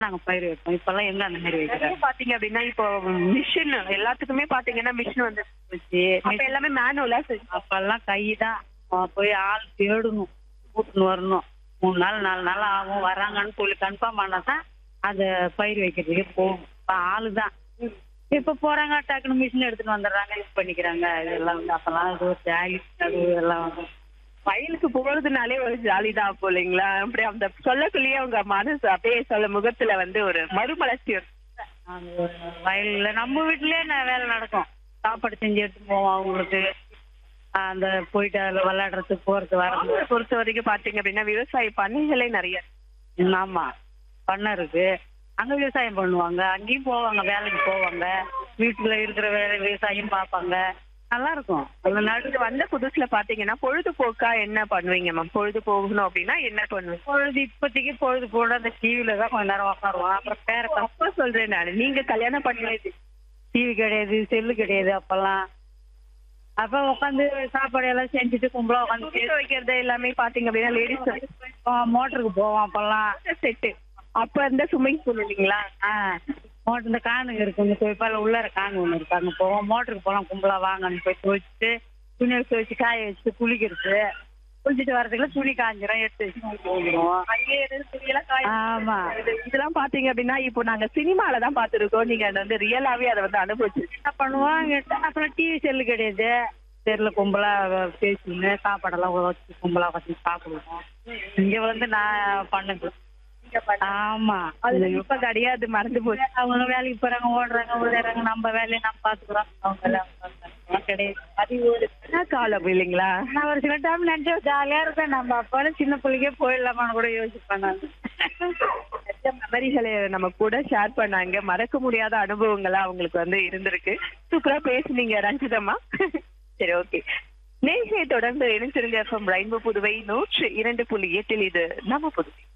நாங்க பயிர் வைப்போம் இப்பெல்லாம் எங்க அந்த மாதிரி வைக்கிறாங்க நிறைய பாத்தீங்க அப்படின்னா இப்போ மிஷின் எல்லாத்துக்குமே பாத்தீங்கன்னா மிஷின் வந்து வச்சு அப்ப எல்லாமே மேனுவலா அப்பெல்லாம் கை தான் போய் ஆள் தேடணும் கூட்டின்னு வரணும் மூணு நாள் நாலு நாள் ஆகும் வராங்கன்னு சொல்லி கன்ஃபார்ம் பண்ணா தான் அந்த பயிர் வைக்கிறதுக்கு போகும் இப்ப ஆளு தான் இப்ப போறாங்க டக்குனு மிஷின் எடுத்துட்டு வந்துடுறாங்க இது பண்ணிக்கிறாங்க இதெல்லாம் வந்து அப்பெல்லாம் அது ஒரு ஜாலி அது எல்லாம் வந்து வயலுக்கு போறதுனாலே ஒரு ஜாலி தான் போலீங்களா அப்படி அந்த சொல்லக்குள்ளேயே அவங்க மனசு அப்படியே சொல்ல முகத்துல வந்து ஒரு மறுமலர்ச்சி வரும். அந்த வயல்ல நம்ம வீட்லயே ந- வேலை நடக்கும் சாப்பாடு செஞ்சு எடுத்து போவோம் அவங்களுக்கு அந்த போயிட்டு அதுல விளையாடுறதுக்கு போறது வரது அவங்களை பொறுத்த வரைக்கும் பாத்தீங்க அப்படின்னா விவசாய பண்ணைகளே நிறைய ஆமா பண்ணை இருக்கு அங்க விவசாயம் பண்ணுவாங்க அங்கேயும் போவாங்க வேலைக்கு போவாங்க வீட்டுல இருக்கிற வேலை விவசாயம் பார்ப்பாங்க நல்லா இருக்கும் அந்த அடுத்து நடு வந்த புதுசுல பாத்தீங்கன்னா பொழுதுபோக்கா என்ன பண்ணுவீங்க மேம் பொழுது போகணும் அப்படின்னா என்ன பண்ணுவீங்க பொழுது இப்போதைக்கு பொழுது போட அந்த டிவில தான் கொஞ்ச நேரம் உட்காருவோம் அப்புறம் பேர அப்ப சொல்றேன் நான் நீங்க கல்யாணம் பண்ணது டிவி கிடையாது செல்லு கிடையாது அப்பெல்லாம் அப்ப உட்காந்து சாப்பாடு எல்லாம் செஞ்சுட்டு கும்பலா உட்காந்து துணி துவைக்கிறது எல்லாமே பாத்தீங்க அப்படின்னா லேடிஸ் மோட்டருக்கு போவோம் அப்பெல்லாம் செட்டு அப்ப இருந்த ஸ்விம்மிங் பூல் இல்லைங்களா ஆ மோட்டர் இந்த காணுங்க இருக்கு இந்த கோயிப்பால உள்ளார காணு ஒன்று இருக்கு அங்கே போவோம் மோட்டருக்கு போகலாம் கும்பலா வாங்கன்னு போய் துவைச்சிட்டு துணியை துவைச்சு காய வச்சுட்டு குளிக்கிறது குளிச்சுட்டு வரதுக்குள்ள துணி காஞ்சிரும் எடுத்து வச்சு குளிக்க வந்துடுவோம் அங்கேயே இருந்து துணியெல்லாம் காய ஆமா இது- இதெல்லாம் பாத்தீங்க அப்படின்னா இப்போ நாங்க சினிமால தான் பாத்துருக்கோம் நீங்க அதை வந்து ரியலாவே அதை வந்து அனுபவிச்சு என்ன பண்ணுவோம் இங்க அப்புறம் டிவி செல்லு கிடையாது தெருல கும்பலா பேசின்னு சாப்பாடெல்லாம் வச்சு கும்பலா வச்சு சாப்பிடுவோம் இங்க வந்து நான் பண்ணுது ஆமா அது இப்ப கிடையாது மறந்து போச்சு அவங்க வேலைக்கு போறாங்க ஓடுறாங்க ஓடுறாங்க நம்ம வேலையை நம்ம பாத்துக்கிறோம் அவங்க வேலையை அவங்க பாத்துக்கிறாங்க. கிடையாது அது ஒரு என்ன காலம் இல்லைங்களா நான் ஒரு சில டைம் நினைச்சா ஜாலியா இருப்பேன் நம்ம அப்போல சின்ன பிள்ளைக்கே போயிடலாமான்னு கூட யோசிப்பேன் நான் நிறைய மெமரிகளை நம்ம கூட ஷேர் பண்ணாங்க மறக்க முடியாத அனுபவங்களா அவங்களுக்கு வந்து இருந்திருக்கு சூப்பரா பேசுனீங்க ரஞ்சிதம்மா சரி ஓகே நேர்களை தொடர்ந்து இணைந்திருங்க எஃப்எம் ரெயின்போ புதுவை நூற்று இரண்டு புள்ளி எட்டில் இது நம்ம புதுவை